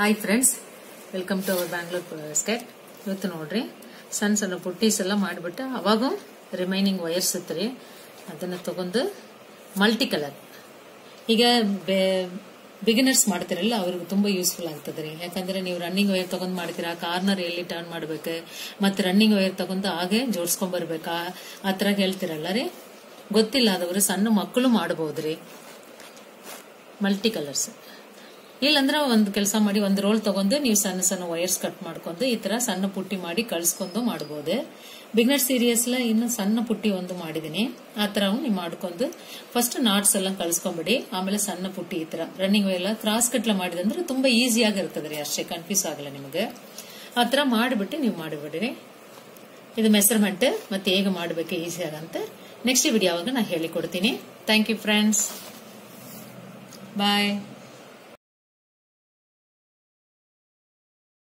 hi friends welcome to our Bangalore basket ಇವತ್ತು ನೋಡ್ರಿ ಸಣ್ಣ ಸಣ್ಣ ಪುಟ್ಟೀಸ್ ಎಲ್ಲ ಮಾಡಿಬಿಟ್ಟು ಅವಾಗೂ ರಿಮೈನಿಂಗ್ ವಯರ್ಸ್ ಇತ್ತು ಅದನ್ನು ತಗೊಂಡು ಮಲ್ಟಿ ಕಲರ್ ಈಗ ಬಿಗಿನರ್ಸ್ ಮಾಡ್ತಿರಲ್ಲ ಅವ್ರಿಗೆ ತುಂಬಾ ಯೂಸ್ಫುಲ್ ಆಗ್ತದೆ ರೀ ಯಾಕಂದ್ರೆ ನೀವು ರನ್ನಿಂಗ್ ವೈರ್ ತಗೊಂಡ್ ಮಾಡ್ತೀರಾ ಕಾರ್ನರ್ ಎಲ್ಲಿ ಟರ್ನ್ ಮಾಡ್ಬೇಕು ಮತ್ತೆ ರನ್ನಿಂಗ್ ವೈರ್ ತಗೊಂಡು ಹಾಗೆ ಜೋಡ್ಸ್ಕೊಂಡ್ ಬರ್ಬೇಕಾ ಆ ತರ ಹೇಳ್ತಿರಲ್ಲ ರೀ ಗೊತ್ತಿಲ್ಲ ಆದವರು ಸಣ್ಣ ಮಕ್ಕಳು ಮಾಡಬಹುದ್ರಿ ಮಲ್ಟಿ ಕಲರ್ಸ್ ಇಲ್ಲಂದ್ರೆ ಒಂದು ಕೆಲಸ ಮಾಡಿ ಒಂದು ರೋಲ್ ತಗೊಂಡು ನೀವು ಸಣ್ಣ ಸಣ್ಣ ವೈರ್ಸ್ ಕಟ್ ಮಾಡ್ಕೊಂಡು ಈ ತರ ಸಣ್ಣ ಪುಟ್ಟಿ ಮಾಡಿ ಕಳ್ಸ್ಕೊಂಡು ಮಾಡಬಹುದು ಬಿಗ್ನರ್ ಸೀರಿಯಸ್ಲ ಇನ್ನು ಸಣ್ಣ ಪುಟ್ಟಿ ಒಂದು ಮಾಡಿದೀನಿ ಆ ತರ ನೀವು ಮಾಡ್ಕೊಂಡು ಫಸ್ಟ್ ನಾಟ್ಸ್ ಎಲ್ಲ ಕಳ್ಸ್ಕೊಂಬಿಡಿ ಆಮೇಲೆ ಸಣ್ಣ ಪುಟ್ಟಿ ಈ ತರ ರನ್ನಿಂಗ್ ಎಲ್ಲ ಕ್ರಾಸ್ ಕಟ್ಲ ಮಾಡಿದಂದ್ರೆ ತುಂಬಾ ಈಸಿ ಆಗಿರ್ತದೆ ರೀ ಅಷ್ಟೇ ಕನ್ಫ್ಯೂಸ್ ಆಗಲ್ಲ ನಿಮಗೆ ಆ ತರ ಮಾಡಿಬಿಟ್ಟು ನೀವು ಮಾಡಿಬಿಡ್ರಿ ಇದು ಮೆಸರ್ಮೆಂಟ್ ಮತ್ತೆ ಹೇಗೆ ಮಾಡಬೇಕು ಈಸಿ ಆಗಂತ ನೆಕ್ಸ್ಟ್ ವಿಡಿಯೋ ಆವಾಗ ನಾನು ಹೇಳಿಕೊಡ್ತೀನಿ ಥ್ಯಾಂಕ್ ಯು ಫ್ರೆಂಡ್ಸ್ ಬಾಯ್